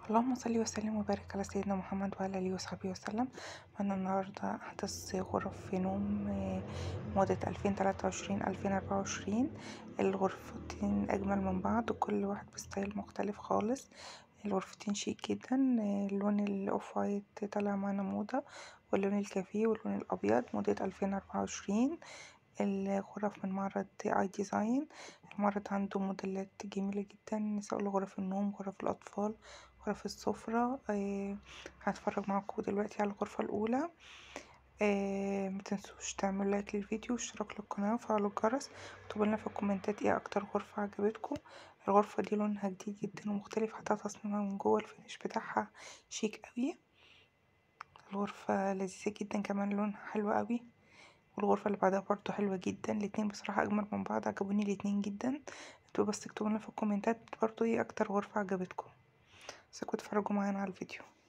اللهم صل وسلم وبارك على سيدنا محمد وعلى اله وصحبه وسلم معانا النهارده احدث غرف في نوم آه، موضة الفين تلاتة وعشرين الفين اربعة وعشرين الغرفتين اجمل من بعض وكل واحد بستايل مختلف خالص الغرفتين شيك جدا آه، اللون الاوف وايت طالع معانا موضة واللون الكافيه واللون الابيض موضة الفين اربعة وعشرين الغرف من معرض اي ديزاين المعرض عنده موديلات جميلة جدا سواء لغرف النوم غرف الأطفال غرف السفرة آه هتفرج معاكم دلوقتي على الغرفة الأولى آه متنسوش تعملوا لايك للفيديو واشتراك للقناة وفعلوا الجرس اكتبولنا في الكومنتات ايه أكتر غرفة عجبتكم الغرفة دي لونها جديد جدا ومختلف حتى تصميمها من جوه الفينش بتاعها شيك قوي الغرفة لذيذة جدا كمان لونها حلو قوي والغرفة اللي بعدها برضو حلوة جدا الاتنين بصراحة أجمل من بعض عجبوني الاتنين جدا انتوا بس اكتبولنا في الكومنتات برضو ايه أكتر غرفة عجبتكم بس كنتوا تتفرجوا معانا على الفيديو